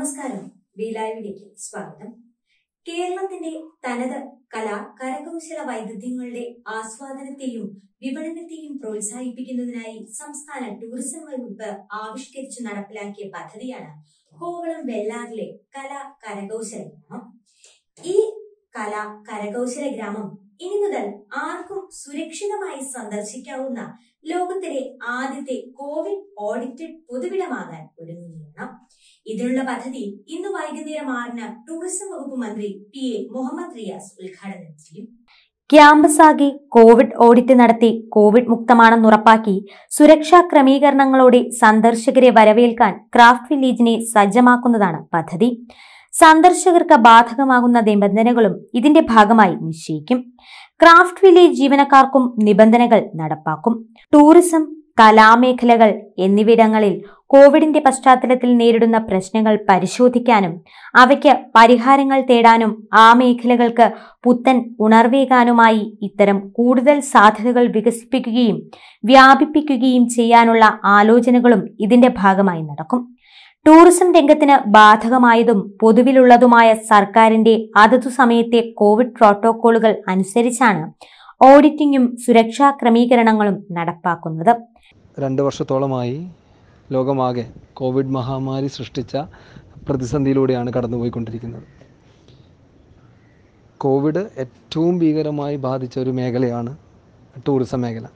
നമസ്കാരം ലൈവിലേക്ക് സ്വാഗതം കേരളത്തിന്റെ തനത് കല കരകൗശല വൈദഗ്ധ്യങ്ങളുടെ ആസ്വാദനത്തെയും വിപണനത്തെയും പ്രോത്സാഹിപ്പിക്കുന്നതിനായി സംസ്ഥാന ടൂറിസം വകുപ്പ് ആവിഷ്കരിച്ചു നടപ്പിലാക്കിയ പദ്ധതിയാണ് കോവളം വെള്ളാറിലെ കല കരകൗശല ഗ്രാമം ഈ കല കരകൗശല ഗ്രാമം ഇനി മുതൽ ആർക്കും സുരക്ഷിതമായി സന്ദർശിക്കാവുന്ന ലോകത്തിലെ ആദ്യത്തെ കോവിഡ് ഓഡിറ്റഡ് പൊതുവിടമാകാൻ ഒരുങ്ങുകയാണ് ഇതിനുള്ള പദ്ധതി ഇന്ന് വൈകുന്നേരം ആറിന് ടൂറിസം വകുപ്പ് മന്ത്രി പി എ മുഹമ്മദ് റിയാസ് ഉദ്ഘാടനം ചെയ്യും ക്യാമ്പസ് ആകെ കോവിഡ് ഓഡിറ്റ് നടത്തി കോവിഡ് മുക്തമാണെന്ന് ഉറപ്പാക്കി സുരക്ഷാ ക്രമീകരണങ്ങളോടെ സന്ദർശകരെ വരവേൽക്കാൻ ക്രാഫ്റ്റ് വില്ലേജിനെ സജ്ജമാക്കുന്നതാണ് പദ്ധതി സന്ദർശകർക്ക് ബാധകമാകുന്ന നിബന്ധനകളും ഇതിന്റെ ഭാഗമായി നിശ്ചയിക്കും ക്രാഫ്റ്റ് വില്ലേജ് ജീവനക്കാർക്കും നിബന്ധനകൾ നടപ്പാക്കും ടൂറിസം കലാമേഖലകൾ എന്നിവിടങ്ങളിൽ കോവിഡിന്റെ പശ്ചാത്തലത്തിൽ നേരിടുന്ന പ്രശ്നങ്ങൾ പരിശോധിക്കാനും അവയ്ക്ക് പരിഹാരങ്ങൾ തേടാനും ആ മേഖലകൾക്ക് പുത്തൻ ഉണർവേകാനുമായി ഇത്തരം കൂടുതൽ സാധ്യതകൾ വികസിപ്പിക്കുകയും വ്യാപിപ്പിക്കുകയും ചെയ്യാനുള്ള ആലോചനകളും ഇതിന്റെ ഭാഗമായി നടക്കും ടൂറിസം രംഗത്തിന് ബാധകമായതും പൊതുവിലുള്ളതുമായ സർക്കാരിന്റെ അതതു സമയത്തെ കോവിഡ് പ്രോട്ടോക്കോളുകൾ അനുസരിച്ചാണ് ഓഡിറ്റിംഗും സുരക്ഷാ ക്രമീകരണങ്ങളും നടപ്പാക്കുന്നത് രണ്ട് വർഷത്തോളമായി ലോകമാകെ കോവിഡ് മഹാമാരി സൃഷ്ടിച്ച പ്രതിസന്ധിയിലൂടെയാണ് കടന്നുപോയിക്കൊണ്ടിരിക്കുന്നത് കോവിഡ് ഏറ്റവും ഭീകരമായി ബാധിച്ച ഒരു മേഖലയാണ് ടൂറിസം മേഖല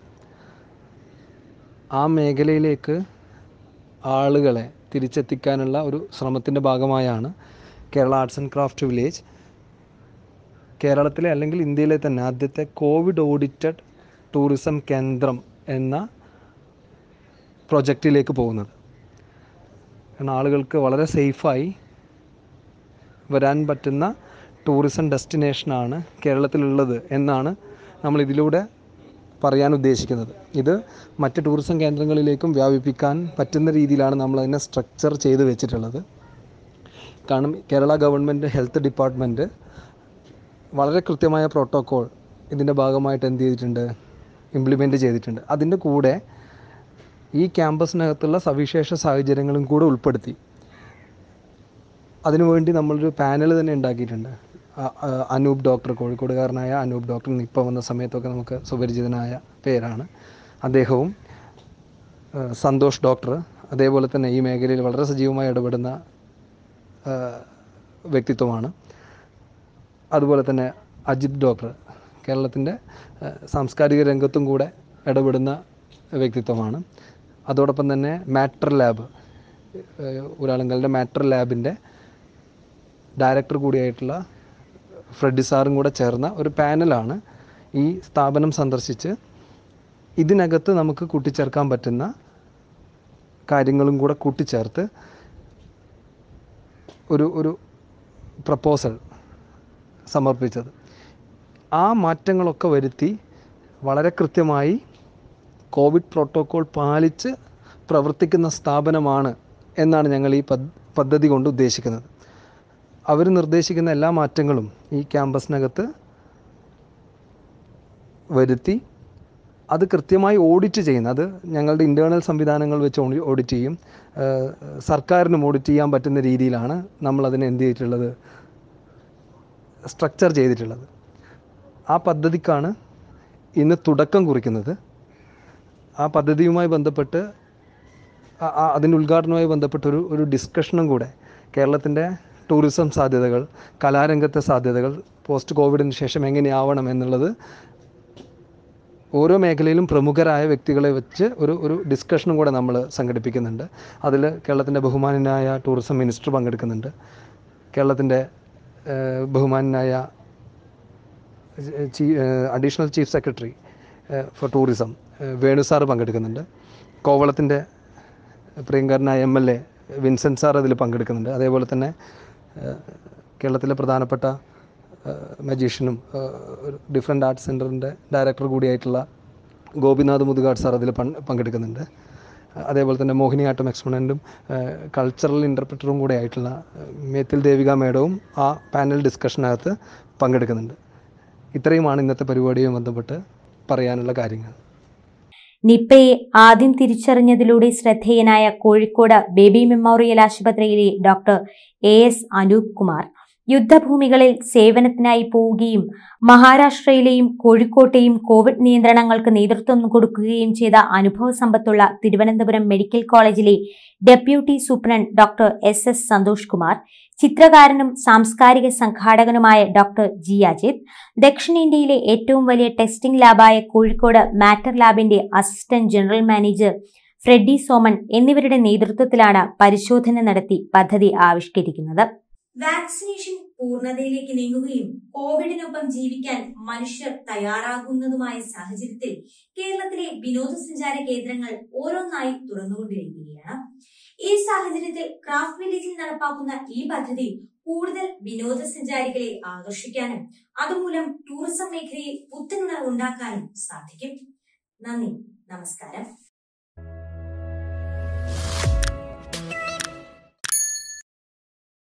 ആ മേഖലയിലേക്ക് ആളുകളെ തിരിച്ചെത്തിക്കാനുള്ള ഒരു ശ്രമത്തിൻ്റെ ഭാഗമായാണ് Kerala arts and craft village കേരളത്തിലെ അല്ലെങ്കിൽ ഇന്ത്യയിലെ തന്നെ ആദ്യത്തെ കോവിഡ് ഓഡിറ്റഡ് ടൂറിസം കേന്ദ്രം എന്ന പ്രൊജക്റ്റിലേക്ക് പോകുന്നത് കാരണം ആളുകൾക്ക് വളരെ സേഫായി വരാൻ പറ്റുന്ന ടൂറിസം ഡെസ്റ്റിനേഷനാണ് കേരളത്തിലുള്ളത് എന്നാണ് നമ്മൾ ഇതിലൂടെ പറയാൻ ഉദ്ദേശിക്കുന്നത് ഇത് മറ്റ് ടൂറിസം കേന്ദ്രങ്ങളിലേക്കും വ്യാപിപ്പിക്കാൻ പറ്റുന്ന രീതിയിലാണ് നമ്മൾ അതിനെ സ്ട്രക്ചർ ചെയ്ത് വെച്ചിട്ടുള്ളത് കാരണം കേരള ഗവൺമെൻറ് ഹെൽത്ത് ഡിപ്പാർട്ട്മെൻറ്റ് വളരെ കൃത്യമായ പ്രോട്ടോക്കോൾ ഇതിൻ്റെ ഭാഗമായിട്ട് എന്ത് ചെയ്തിട്ടുണ്ട് ഇംപ്ലിമെൻറ്റ് ചെയ്തിട്ടുണ്ട് അതിൻ്റെ കൂടെ ഈ ക്യാമ്പസിനകത്തുള്ള സവിശേഷ സാഹചര്യങ്ങളും കൂടെ ഉൾപ്പെടുത്തി അതിനുവേണ്ടി നമ്മളൊരു പാനൽ തന്നെ ഉണ്ടാക്കിയിട്ടുണ്ട് അ- അ- അനൂപ് ഡോക്ടർ കോഴിക്കോടുകാരനായ അനൂപ് ഡോക്ടർ നിപ്പ വന്ന സമയത്തൊക്കെ നമുക്ക് സുപരിചിതനായ പേരാണ് അദ്ദേഹവും ആ, സന്തോഷ് ഡോക്ടർ അതേപോലെ തന്നെ ഈ മേഖലയിൽ വളരെ സജീവമായി ഇടപെടുന്ന ആ, വ്യക്തിത്വമാണ് അതുപോലെ തന്നെ അജിത് ഡോക്ടർ കേരളത്തിൻ്റെ ആ, സാംസ്കാരിക രംഗത്തും കൂടെ ഇടപെടുന്ന വ്യക്തിത്വമാണ് അതോടൊപ്പം തന്നെ മാറ്റർ ലാബ് ഒരാളുകളുടെ മാറ്റർ ലാബിൻ്റെ ഡയറക്ടർ കൂടിയായിട്ടുള്ള ഫ്രെഡി സാറും കൂടെ ചേർന്ന ഒരു പാനലാണ് ഈ സ്ഥാപനം സന്ദർശിച്ച് ഇതിനകത്ത് നമുക്ക് കൂട്ടിച്ചേർക്കാൻ പറ്റുന്ന കാര്യങ്ങളും കൂടെ കൂട്ടിച്ചേർത്ത് ഒരു ഒരു പ്രപ്പോസൽ സമർപ്പിച്ചത് ആ മാറ്റങ്ങളൊക്കെ വരുത്തി വളരെ കൃത്യമായി കോവിഡ് പ്രോട്ടോക്കോൾ പാലിച്ച് പ്രവർത്തിക്കുന്ന സ്ഥാപനമാണ് എന്നാണ് ഞങ്ങൾ ഈ പദ് പദ്ധതി കൊണ്ട് ഉദ്ദേശിക്കുന്നത് അവർ നിർദ്ദേശിക്കുന്ന എല്ലാ മാറ്റങ്ങളും ഈ ക്യാമ്പസിനകത്ത് വരുത്തി അത് കൃത്യമായി ഓഡിറ്റ് ചെയ്യുന്ന അത് ഞങ്ങളുടെ ഇൻറ്റേർണൽ സംവിധാനങ്ങൾ വെച്ച് ഓടി- ഓഡിറ്റ് ചെയ്യും ഏഹ് സർക്കാരിനും ഓഡിറ്റ് ചെയ്യാൻ പറ്റുന്ന രീതിയിലാണ് നമ്മളതിനെ എന്ത് ചെയ്തിട്ടുള്ളത് സ്ട്രക്ചർ ചെയ്തിട്ടുള്ളത് ആ പദ്ധതിക്കാണ് ഇന്ന് തുടക്കം കുറിക്കുന്നത് ആ പദ്ധതിയുമായി ബന്ധപ്പെട്ട് ആ- ആ അതിൻ്റെ ഉദ്ഘാടനവുമായി ബന്ധപ്പെട്ട ഒരു ഒരു ഡിസ്കഷനും കൂടെ കേരളത്തിൻ്റെ ടൂറിസം സാധ്യതകൾ കലാരംഗത്തെ സാധ്യതകൾ പോസ്റ്റ് കോവിഡിന് ശേഷം എങ്ങനെയാവണം എന്നുള്ളത് ഓരോ മേഖലയിലും പ്രമുഖരായ വ്യക്തികളെ വെച്ച് ഒരു ഒരു ഡിസ്കഷനും കൂടെ നമ്മൾ സംഘടിപ്പിക്കുന്നുണ്ട് അതിൽ കേരളത്തിൻ്റെ ബഹുമാനനായ ടൂറിസം മിനിസ്റ്റർ പങ്കെടുക്കുന്നുണ്ട് കേരളത്തിൻ്റെ ഏഹ്, ബഹുമാനനായ additional chief secretary for tourism Venu sir പങ്കെടുക്കുന്നുണ്ട് കോവളത്തിൻ്റെ പ്രിയങ്കരനായ M L A Vincent sir അതിൽ പങ്കെടുക്കുന്നുണ്ട് അതേപോലെ തന്നെ ഏഹ്, കേരളത്തിലെ പ്രധാനപ്പെട്ട മജീഷ്യനും ഡിഫറെൻ്റ് ആർട്സ് സെൻറ്ററിൻ്റെ ഡയറക്ടർ കൂടിയായിട്ടുള്ള ഗോപിനാഥ് മുതുകാട് സാർ അതിൽ പങ്ക് പങ്കെടുക്കുന്നുണ്ട് അതേപോലെ തന്നെ മോഹിനിയാട്ടം എക്സ്പൊണൻറ്റും കൾച്ചറൽ ഇൻ്റർപ്രറ്ററും കൂടെ ആയിട്ടുള്ള ഏഹ്, മേത്തിൽ ദേവിക മേഡവും ആ പാനൽ ഡിസ്കഷനകത്ത് പങ്കെടുക്കുന്നുണ്ട് ഇത്രയുമാണ് ഇന്നത്തെ പരിപാടിയുമായി ബന്ധപ്പെട്ട് പറയാനുള്ള കാര്യങ്ങൾ നിപ്പയെ ആദ്യം തിരിച്ചറിഞ്ഞതിലൂടെ ശ്രദ്ധേയനായ കോഴിക്കോട് ബേബി മെമ്മോറിയൽ ആശുപത്രിയിലെ doctor A S Anoop Kumar യുദ്ധഭൂമികളിൽ സേവനത്തിനായി പോവുകയും മഹാരാഷ്ട്രയിലെയും കോഴിക്കോട്ടെയും കോവിഡ് നിയന്ത്രണങ്ങൾക്ക് നേതൃത്വം കൊടുക്കുകയും ചെയ്ത അനുഭവ സമ്പത്തുള്ള Thiruvananthapuram medical college deputy superintendent doctor S S Santhosh Kumar ചിത്രകാരനും സാംസ്കാരിക സംഘാടകനുമായ ഡോക്ടർ ജി അജിത് ദക്ഷിണേന്ത്യയിലെ ഏറ്റവും വലിയ ടെസ്റ്റിംഗ് ലാബായ കോഴിക്കോട് മാറ്റർ ലാബിന്റെ assistant general manager Freddy Soman എന്നിവരുടെ നേതൃത്വത്തിലാണ് പരിശോധന നടത്തി പദ്ധതി ആവിഷ്കരിക്കുന്നത് വാക്സിനേഷൻ പൂർണ്ണതയിലേക്ക് നീങ്ങുകയും കോവിഡിനൊപ്പം ജീവിക്കാൻ മനുഷ്യർ തയ്യാറാകുന്നതുമായ സാഹചര്യത്തിൽ കേരളത്തിലെ വിനോദസഞ്ചാര കേന്ദ്രങ്ങൾ ഓരോന്നായി തുറന്നുകൊണ്ടിരിക്കുകയാണ് ഈ സാഹചര്യത്തിൽ ക്രാഫ്റ്റ് വില്ലേജിൽ നടപ്പാക്കുന്ന ഈ പദ്ധതി കൂടുതൽ വിനോദസഞ്ചാരികളെ ആകർഷിക്കാനും അതുമൂലം ടൂറിസം മേഖലയിൽ പുത്തനുണർവുണ്ടാക്കാനും സാധിക്കും നന്ദി നമസ്കാരം